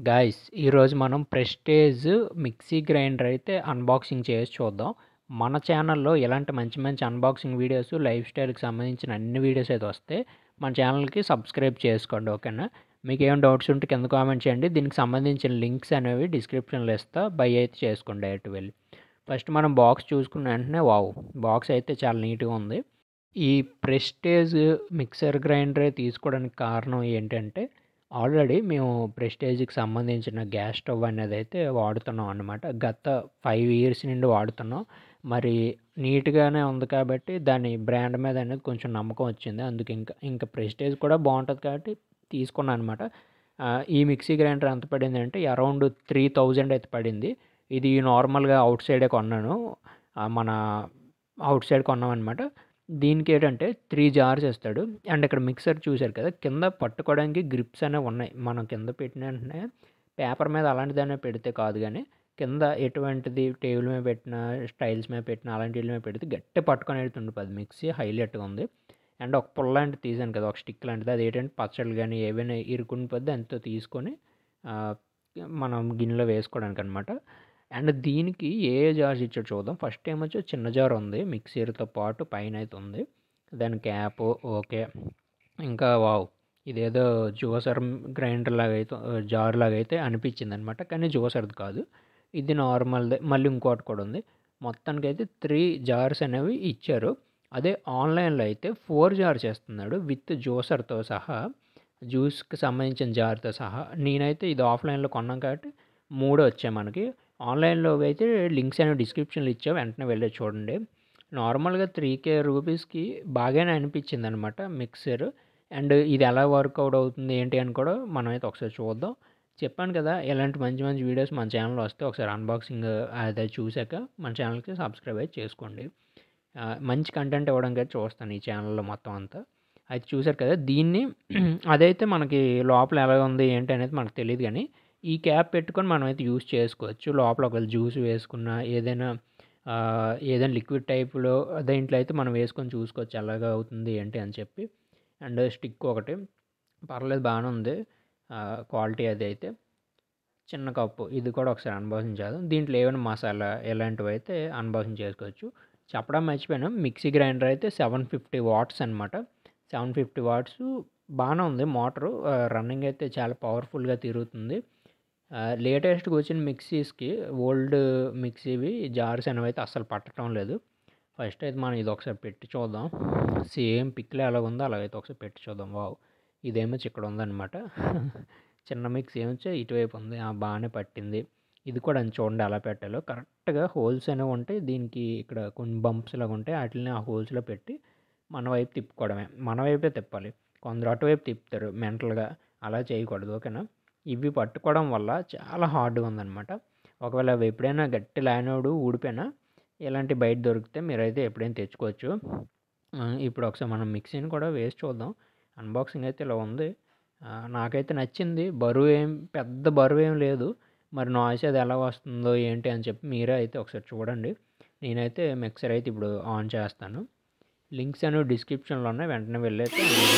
Guys ఈరోజు మనం Prestige mixie grinder అయితే అన్బాక్సింగ్ చేసి చూద్దాం మన ఛానల్లో ఇలాంటి మంచి మంచి అన్బాక్సింగ్ వీడియోస్ లైఫ్ స్టైల్కి సంబంధించిన అన్ని వీడియోస్ అయితే వస్తాయి మన ఛానల్కి సబ్స్క్రైబ్ చేసుకోండి ఓకేనా మీకు ఏం డౌట్స్ ఉంటే కింద కామెంట్ చేయండి దీనికి సంబంధించిన లింక్స్ అనేవి డిస్క్రిప్షన్లో ఇస్తా బై అయితే చేసుకోండి డైరెక్ట్ వెళ్ళి ఫస్ట్ మనం బాక్స్ చూసుకున్న వెంటనే వావ్ బాక్స్ అయితే చాలా నీట్గా ఉంది ఈ ప్రెస్టేజ్ మిక్సర్ గ్రైండర్ తీసుకోవడానికి కారణం ఏంటంటే ఆల్రెడీ మేము ప్రెస్టేజ్కి సంబంధించిన గ్యాస్ స్టవ్ అనేది అయితే వాడుతున్నాం అనమాట గత ఫైవ్ ఇయర్స్ నుండి వాడుతున్నాం మరి నీట్గానే ఉంది కాబట్టి దాని బ్రాండ్ మీద అనేది కొంచెం నమ్మకం వచ్చింది అందుకు ఇంకా ఇంకా ప్రెస్టేజ్ కూడా బాగుంటుంది కాబట్టి తీసుకున్నాను అనమాట ఈ మిక్సీ గ్రైండర్ ఎంత పడింది అంటే అరౌండ్ త్రీ థౌజండ్ అయితే పడింది ఇది నార్మల్గా అవుట్ సైడే కొన్నాను ఆ, మన అవుట్ సైడ్ కొన్నాం అనమాట దీనికి ఏంటంటే త్రీ జార్స్ ఇస్తాడు అండ్ ఇక్కడ మిక్సర్ చూశారు కదా కింద పట్టుకోవడానికి గ్రిప్స్ అనేవి ఉన్నాయి మనం కింద పెట్టిన వెంటనే పేపర్ మీద అలాంటిదనే పెడితే కాదు కానీ కింద ఎటువంటిది టేబుల్ మీద పెట్టిన స్టైల్స్ మీద పెట్టిన అలాంటి వాటి మీద పెడితే గట్టి పట్టుకొని వెళ్తుండే అది మిక్సీ హైలైట్గా ఉంది అండ్ ఒక పుల్ల లాంటిది తీసాను కదా ఒక స్టిక్ లాంటిది అది ఏంటంటే పచ్చళ్ళు కానీ ఏవైనా ఇరుకుని పోద్ది ఎంతో తీసుకొని ఆ, మనం గిన్నెలో వేసుకోవడానికి అనమాట అండ్ దీనికి ఏ ఏ జార్స్ ఇచ్చాడు చూద్దాం ఫస్ట్ ఏం వచ్చి చిన్న జార్ ఉంది మిక్సీతో పాటు పైన అయితే ఉంది దాని క్యాప్ ఓకే ఇంకా వావ్ ఇదేదో జ్యూసర్ గ్రైండర్ లాగా అయితే జార్ లాగా అయితే అనిపించింది అనమాట కానీ జ్యూసర్ది కాదు ఇది నార్మల్దే మళ్ళీ ఇంకోటి కూడా ఉంది మొత్తానికి అయితే త్రీ జార్స్ అనేవి ఇచ్చారు అదే ఆన్లైన్లో అయితే ఫోర్ జార్స్ వేస్తున్నాడు విత్ జ్యూసర్తో సహా జ్యూస్కి సంబంధించిన జార్తో సహా నేనైతే ఇది ఆఫ్లైన్లో కొన్నాం కాబట్టి మూడు వచ్చాయి మనకి ఆన్లైన్లో అయితే లింక్స్ అనేవి డిస్క్రిప్షన్లో ఇచ్చావు వెంటనే వెళ్ళి చూడండి నార్మల్గా త్రీ కే రూపీస్కి బాగానే అనిపించింది అనమాట మిక్సర్ అండ్ ఇది ఎలా వర్కౌట్ అవుతుంది ఏంటి అని కూడా మనం అయితే ఒకసారి చూద్దాం చెప్పాను కదా ఇలాంటి మంచి మంచి వీడియోస్ మన ఛానల్లో వస్తే ఒకసారి అన్బాక్సింగ్ అదే చూశాక మన ఛానల్కి సబ్స్క్రైబ్ అయితే చేసుకోండి ఆ, మంచి కంటెంట్ ఇవ్వడానికి అయితే చూస్తాను ఈ ఛానల్లో మొత్తం అంతా అది చూశారు కదా దీన్ని అదైతే మనకి లోపల ఎలా ఉంది ఏంటి అనేది మనకు తెలియదు కానీ ఈ క్యాప్ పెట్టుకొని మనం అయితే యూస్ చేసుకోవచ్చు లోపల ఒకవేళ జ్యూస్ వేసుకున్నా ఏదైనా ఆ, ఏదైనా లిక్విడ్ టైప్లో దేంట్లో అయితే మనం వేసుకొని చూసుకోవచ్చు ఎలాగ అవుతుంది ఏంటి అని చెప్పి అండ్ స్టిక్ ఒకటి పర్లేదు బాగానే ఉంది క్వాలిటీ అది అయితే చిన్న కప్పు ఇది కూడా ఒకసారి అన్బాక్సింగ్ చేద్దాం దీంట్లో ఏమైనా మసాలా ఇలాంటివి అయితే అన్బాక్సింగ్ చేసుకోవచ్చు చెప్పడం మర్చిపోయాను మిక్సీ గ్రైండర్ అయితే సెవెన్ ఫిఫ్టీ వాట్స్ అనమాట సెవెన్ ఫిఫ్టీ వాట్స్ బాగానే ఉంది మోటరు రన్నింగ్ అయితే చాలా పవర్ఫుల్గా తిరుగుతుంది లేటెస్ట్గా వచ్చిన మిక్సీస్కి ఓల్డ్ మిక్సీవి జార్స్ అనేవి అయితే అస్సలు పట్టడం లేదు ఫస్ట్ అయితే మనం ఇది ఒకసారి పెట్టి చూద్దాం సేమ్ పిక్లో ఎలా ఉందో అలాగైతే ఒకసారి పెట్టి చూద్దాం వావ్ ఇదేమో ఇక్కడ ఉందన్నమాట చిన్న మిక్స్ ఏమొచ్చా ఇటువైపు ఉంది ఆ, బాగానే పట్టింది ఇది కూడా అని చూడండి ఎలా పెట్టాలో కరెక్ట్గా హోల్స్ అనేవి ఉంటాయి దీనికి ఇక్కడ కొన్ని బంప్స్ లాగా ఉంటాయి వాటిని ఆ హోల్స్లో పెట్టి మన వైపు తిప్పుకోవడమే మన వైపే తిప్పాలి కొందరు అటువైపు తిప్పుతారు మెంటల్గా అలా చేయకూడదు ఓకేనా ఇవి పట్టుకోవడం వల్ల చాలా హార్డ్గా ఉందన్నమాట ఒకవేళ అవి ఎప్పుడైనా గట్టి లానోడు ఊడిపోయినా ఇలాంటి బయట దొరికితే మీరైతే ఎప్పుడైనా తెచ్చుకోవచ్చు ఆ, ఇప్పుడు ఒకసారి మనం మిక్సీని కూడా వేసి చూద్దాం అన్బాక్సింగ్ అయితే ఇలా ఉంది ఆ, నాకైతే నచ్చింది బరువు ఏం పెద్ద బరువు ఏం లేదు మరి నాయిస్ అది ఎలా వస్తుందో ఏంటి అని చెప్పి మీరే అయితే ఒకసారి చూడండి నేనైతే మిక్సర్ అయితే ఇప్పుడు ఆన్ చేస్తాను లింక్స్ అనేవి డిస్క్రిప్షన్లో ఉన్నాయి వెంటనే వెళ్ళైతే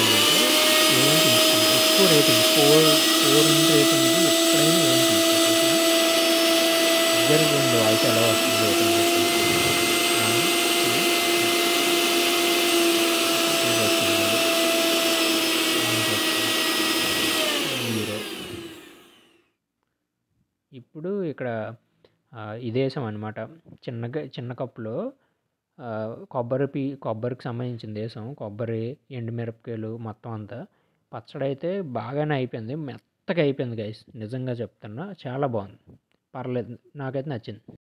ఏం తీసుకోండి ఎక్కువ రేటింగ్ ఫోర్ ఫోర్ ఇంటి రేటింగ్ ఇది ఎప్పుడైనా ఏం తీసుకోండి ఇద్దరికి వాయిస్ ఎలా వస్తుందో ఏంటి అని చెప్పి ఆ, ఇది వచ్చింది. ఆన్ చేస్తాను. జీరో ఇప్పుడు ఇక్కడ ఆ, ఇదేసాం అనమాట చిన్నగా చిన్న కప్పులో ఆ, కొబ్బరి పీ కొబ్బరికి సంబంధించింది వేసాం కొబ్బరి ఎండుమిరపకాయలు మొత్తం అంతా పచ్చడి అయితే బాగానే అయిపోయింది మెత్తగా అయిపోయింది గైస్ నిజంగా చెప్తున్నా చాలా బాగుంది పర్లేదు నాకైతే నచ్చింది